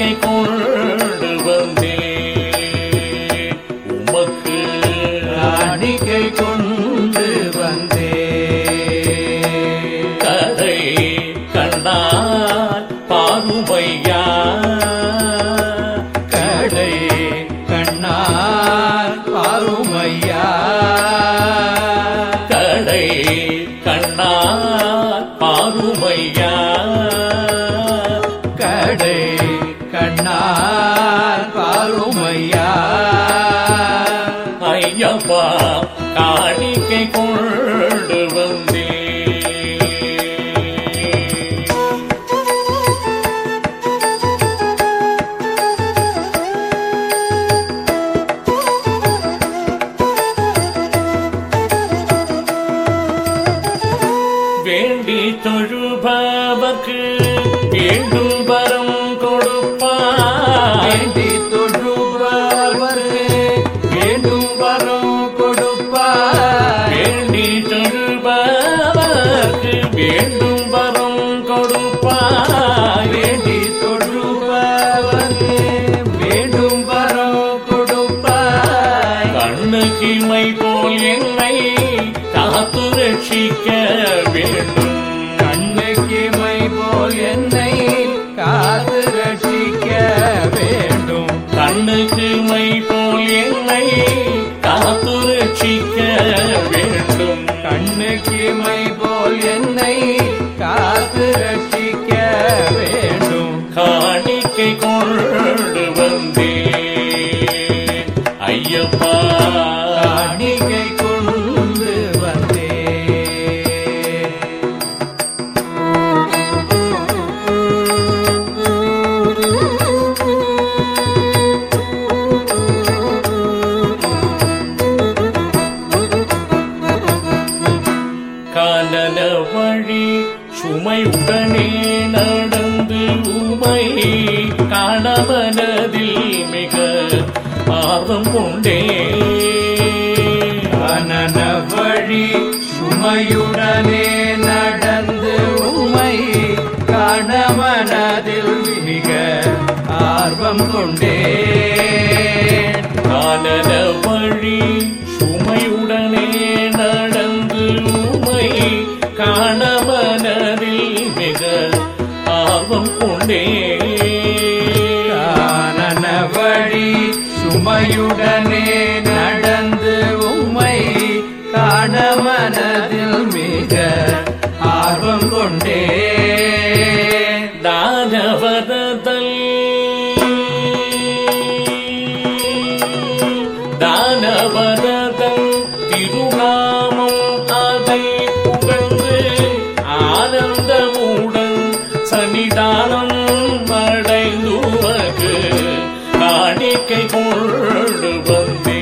காணிக்கை கொண்டு வந்தே உமக்கு காணிக்கை கொண்டு வந்தே கரை கண்ணால் பாருமையா கடை கண்ணார் பாருமையா கடை கண்ணால் பாருமையா கடை கண்ணார் பாருமையா ஐயப்பா காணிக்கை கொண்டு வந்தே வேண்டி தொழுபவர்க்கு வேண்டும் வரம் கொடுப்பார் வேண்டி தொழுபவர்க்கு வேண்டும் வரம் கொடுப்பார் வேண்டி தொழுபவர்க்கு வேண்டும் வரம் கொடுப்பார் வேண்டி தொழுபவர்க்கு வேண்டும் வரம் கொடுப்பாய் கண்ணுக்கு இமை போல் என்னை காத்து ரட்சிக்க வேண்டும் கண்ணுக்கு மை போல் என்னை காத்து ரட்சிக்க வேண்டும் கண்ணுக்கு மை போல் என்னை காத்து ரட்சிக்க வேண்டும் கண்ணுக்கு மை போல் என்னை காத்து ரட்சிக்க வேண்டும் காணிக்கை கொண்டு வந்தே ஐயப்பா காணிக்கை கொண்டு வந்தே காலல வழி சுமையுடனே நடந்து உமை காணவனதில் மிக ஆர்வம் கொண்டே கனன வழி சுமையுடனே நடந்து உமை கணவனதில் மிக ஆர்வம் கொண்டே காலல வழி சுமையுடனே நடந்து உமை காணவனதில் மிக ஆர்வம் கொண்டே கானன வழி சுமையுடனே நடந்து உம்மை காண மனதில் மிக ஆர்வம் கொண்டே தானவரதல் தானவரதல் திருநாமம் அதை புகழ்ந்து ஆனந்தமுடன் சன்னிதானம் அடைந்துவகு காணிக்கை கொண்டு வந்தே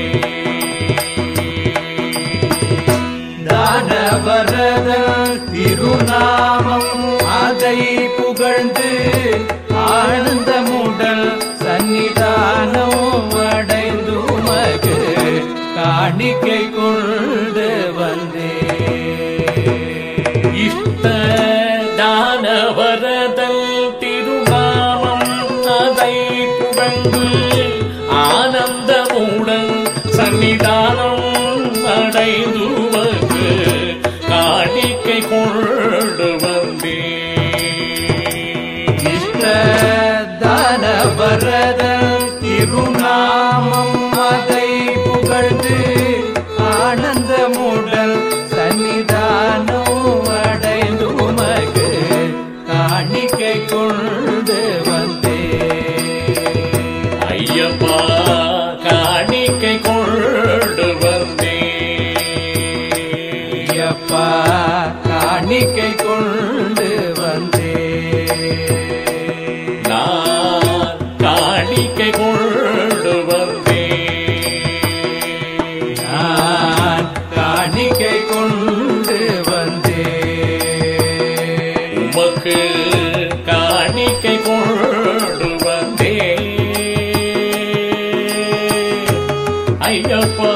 தானவரத திருநாமம் அதை புகழ்ந்து ஆனந்தமுடல் சந்நிதானம் அடைந்து மகு காணிக்கை கொண்டு வந்தே இஷ்ட தானவரதல் திருநாமம் அதை புகழ்ந்து ஆனந்தமுடன் சன்னிதானம் அடைந்துவகு காணிக்கை கொண்டு வந்தே இஷ்ட தானவரத திருநாமம் அதை புகழ்ந்து ஆனந்தமுடல் சன்னிதானம் அடைந்து உமக்கு காணிக்கை கொண்டு வந்தே ஐயப்பா காணிக்கை கொண்டு வந்தே ஐயப்பா காணிக்கை கொண்டு வந்தே நான் காணிக்கை கொண்டு வந்தே நான் காணிக்கை கொண்டு வந்தே உமக்கு காணிக்கை கொண்டு வந்தே ஐயப்பா